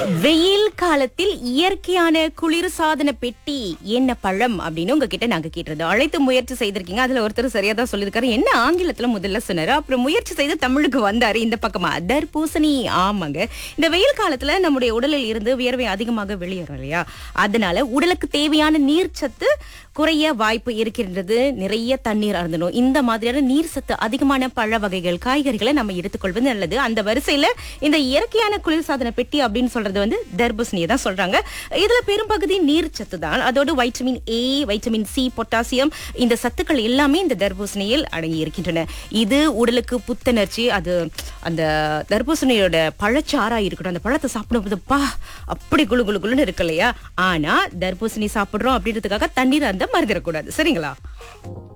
வெயில் காலத்தில் இயற்கையான குளிர்சாதன பெட்டி என்ன பழம் அப்படின்னு உங்ககிட்ட நாங்க கேட்டது அழைத்து முயற்சி செய்திருக்கீங்க அதுல ஒருத்தர் சரியா தான் சொல்லியிருக்காரு என்ன ஆங்கிலத்துல முதல்ல சொன்னாரு அப்புறம் முயற்சி செய்து தமிழுக்கு வந்தாரு இந்த பக்கமா தர்பூசணி ஆமாங்க இந்த வெயில் காலத்துல நம்முடைய உடலில் இருந்து வியர்வை அதிகமாக வெளியேறும் இல்லையா அதனால உடலுக்கு தேவையான நீர்ச்சத்து குறைய வாய்ப்பு இருக்கின்றது நிறைய தண்ணீர் அருந்தணும் இந்த மாதிரியான நீர் சத்து அதிகமான பழ வகைகள் காய்கறிகளை நம்ம எடுத்துக்கொள்வது நல்லது அந்த வரிசையில இந்த இயற்கையான குளிர்சாதன பெட்டி அப்படின்னு சொல்றது வந்து தர்பூசணியை தான் சொல்றாங்க இதுல பெரும்பகுதி நீர் சத்து தான் அதோடு vitamin A vitamin C potassium இந்த சத்துக்கள் எல்லாமே இந்த தர்பூசணியில் அடங்கி இருக்கின்றன இது உடலுக்கு புத்துணர்ச்சி அது அந்த தர்பூசணியோட பழச்சாரா இருக்கட்டும் அந்த பழத்தை சாப்பிடும்போது பா அப்படி குளு குளு குளுன்னு இருக்கு இல்லையா ஆனா தர்பூசணி சாப்பிடுறோம் அப்படின்றதுக்காக தண்ணீர் அந்த மறந்துடக்கூடாது சரிங்களா